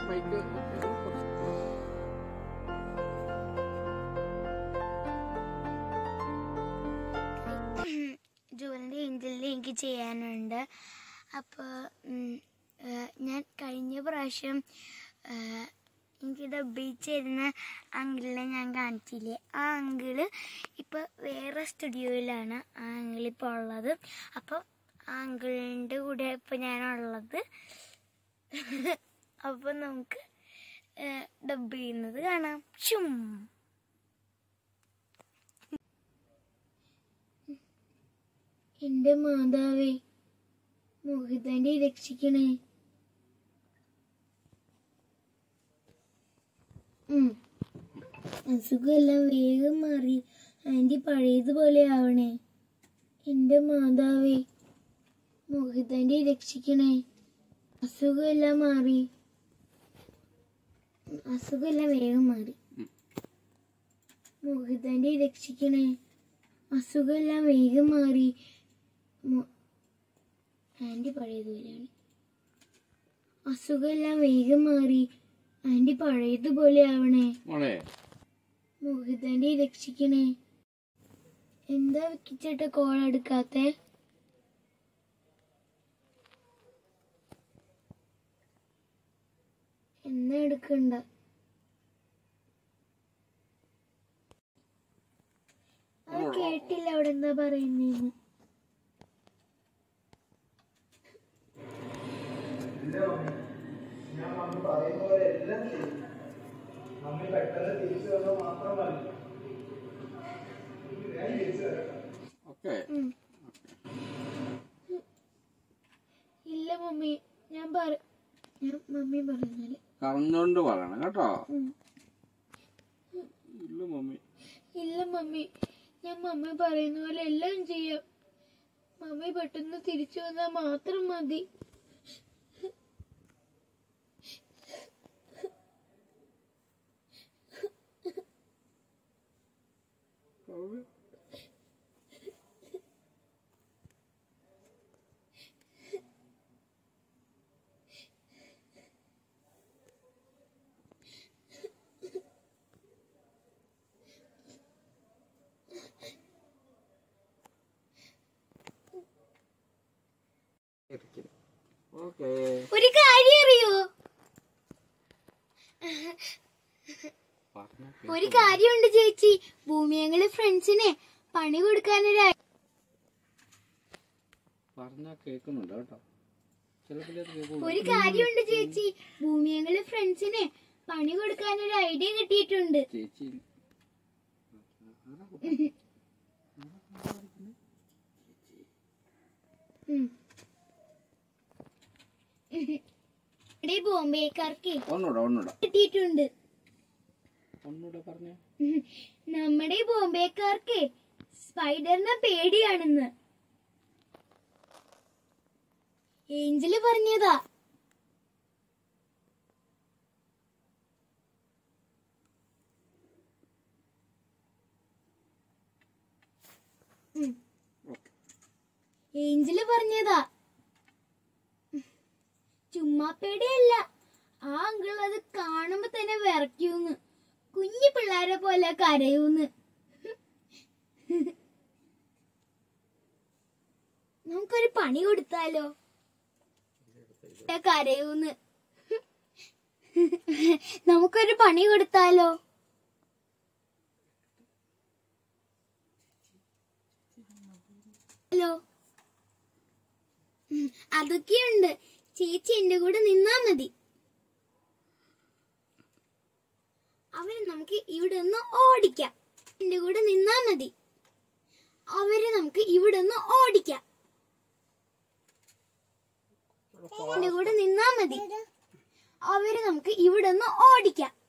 Mic ജൂലിൻ്റെ ഏഞ്ചലിൽ എനിക്ക് ചെയ്യാനുണ്ട് അപ്പോൾ ഞാൻ കഴിഞ്ഞ പ്രാവശ്യം ആ, എനിക്ക് ഡബിൽ ചേരുന്ന അങ്കിളിനെ ഞാൻ കാണിച്ചില്ലേ ആ അങ്കിള് ഇപ്പോൾ വേറെ സ്റ്റുഡിയോയിലാണ് ആ അങ്കിൾ ഇപ്പോൾ ഉള്ളത് അപ്പോൾ ആ അങ്കിളിൻ്റെ കൂടെ ഇപ്പോൾ ഞാനുള്ളത് അപ്പോൾ നമുക്ക് ഡബ് ചെയ്യുന്നത് കാണാം ഷും എന്റെ മാതാവേ മോഹിതാന്റെ രക്ഷിക്കണേ ഉം. അസുഖമെല്ലാം വേഗം മാറി ആന്റി പഴയതുപോലെ ആവണേ എന്റെ മാതാവേ മോഹിതാന്റെ രക്ഷിക്കണേ അസുഖമെല്ലാം മാറി അസുഖമെല്ലാം വേഗം മാറി മോഹിതാന്റെ രക്ഷിക്കണേ അസുഖമെല്ലാം വേഗം മാറി മോ- ആന്റി പഴയതുപോലെയാണ് അസുഖമെല്ലാം വേഗം മാറി ആന്റി പഴയതുപോലെ ആവണേ മോളെ മോഹിതാന്റെ രക്ഷിക്കണേ എന്താ വിക്കിച്ചേട്ട കോൾ എടുക്കാത്തെ എന്നാ എടുക്കണ്ട അത് കേട്ടില്ല അവിടെ എന്താ പറയുന്നേന്ന് ഓക്കെ ഉം. ഇല്ല മമ്മി ഞാൻ പറ ഞാൻ മമ്മി പറയുന്നാല് കറഞ്ഞോണ്ട് പറയണം കേട്ടോ ഉം. ഇല്ല മമ്മി ഇല്ല മമ്മി ഞാൻ മമ്മി പറയുന്ന പോലെ എല്ലാം ചെയ്യാം മമ്മി പെട്ടെന്ന് തിരിച്ചു വന്നാൽ മാത്രം മതി ഓക്കെ ഒരു കാര്യം അറിയോ പറഞ്ഞ ഒരു കാര്യമുണ്ട് ചേച്ചി ഭൂമിയങ്ങള് ഫ്രണ്ട്സിനെ പണി കൊടുക്കാനൊരു പറഞ്ഞ കേൾക്കുന്നുണ്ട് കേട്ടോ ചിലപ്പോൾ കേൾക്കുള്ളൂ ഒരു കാര്യമുണ്ട് ചേച്ചി ഭൂമിയങ്ങള് ഫ്രണ്ട്സിനെ പണി കൊടുക്കാനൊരു ഐഡിയ കിട്ടിയിട്ടുണ്ട് ചേച്ചി ഉം. ഇവിടെ ബോംബെക്കാർക്ക് ഒന്നൂടെ ഒന്നൂടെ കിട്ടിയിട്ടുണ്ട് ഒന്നൂടെ പറഞ്ഞേ ഉം. നമ്മുടെ ഈ ബോംബെക്കാർക്ക് സ്പൈഡറിനെ പേടിയാണെന്ന് ഏഞ്ചല് പറഞ്ഞതാ ഉം. ഓക്കെ ഏഞ്ചല് പറഞ്ഞതാ ചുമ്മാ പേടിയല്ല ആ അങ്കിൾ അത് കാണുമ്പോ തന്നെ വിറയ്ക്കൂന്ന് കുഞ്ഞു പിള്ളേരെ പോലെ കരയൂന്ന് നമുക്കൊരു പണി കൊടുത്താലോ കരയൂന്ന് നമുക്കൊരു പണി കൊടുത്താലോ ഹലോ ഉം, അതൊക്കെയുണ്ട് ചേച്ചി എന്റെ കൂടെ നിന്നാ മതി അവരെ നമുക്ക് ഇവിടെ നിന്ന് ഓടിക്കാം എന്റെ കൂടെ നിന്നാ മതി അവരെ നമുക്ക് ഇവിടെ നിന്ന് ഓടിക്കാം എന്റെ കൂടെ നിന്നാ മതി അവരെ നമുക്ക് ഇവിടെ നിന്ന് ഓടിക്കാം